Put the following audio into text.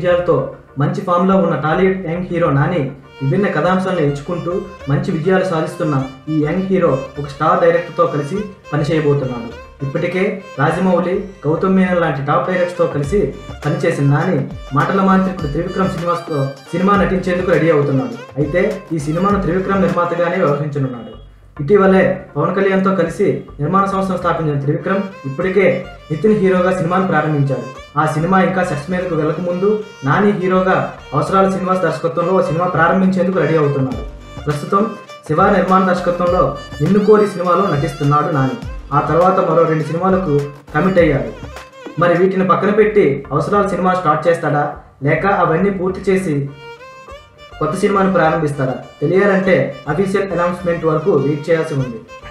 విజయాలతో మంచి ఫామ్లో ఉన్న టాలీవుడ్ యంగ్ హీరో నాని విభిన్న కథాంశాలను ఎంచుకుంటూ మంచి విజయాలు సాధిస్తున్న ఈ యంగ్ హీరో ఒక స్టార్ డైరెక్టర్తో కలిసి పనిచేయబోతున్నాడు ఇప్పటికే రాజమౌళి గౌతమ్ మీనన్ లాంటి టాప్ డైరెక్టర్స్తో కలిసి పనిచేసిన నాని మాటల మాంత్రికుడు త్రివిక్రమ్ శ్రీనివాస్తో సినిమా నటించేందుకు రెడీ అవుతున్నాడు అయితే ఈ సినిమాను త్రివిక్రమ్ నిర్మాతగానే వ్యవహరించనున్నాడు ఇటీవలే పవన్ కళ్యాణ్తో కలిసి నిర్మాణ సంస్థను స్థాపించిన త్రివిక్రమ్ ఇప్పటికే నితిన్ హీరోగా సినిమాను ప్రారంభించాడు ఆ సినిమా ఇంకా సెట్స్ మీదకు వెళ్ళకముందు నాని హీరోగా అవసరాల సినిమాస్ దర్శకత్వంలో ఓ సినిమా ప్రారంభించేందుకు రెడీ అవుతున్నాడు ప్రస్తుతం శివ నిర్మాణ దర్శకత్వంలో నిన్ను కోరి సినిమాలో నటిస్తున్నాడు నాని ఆ తర్వాత మరో రెండు సినిమాలకు కమిట్ అయ్యాడు మరి వీటిని పక్కన పెట్టి అవసరాల సినిమా స్టార్ట్ చేస్తాడా లేక అవన్నీ పూర్తి చేసి కొత్త సినిమాను ప్రారంభిస్తారా తెలియాలంటే అఫీషియల్ అనౌన్స్మెంట్ వరకు వెయిట్ చేయాల్సి ఉంది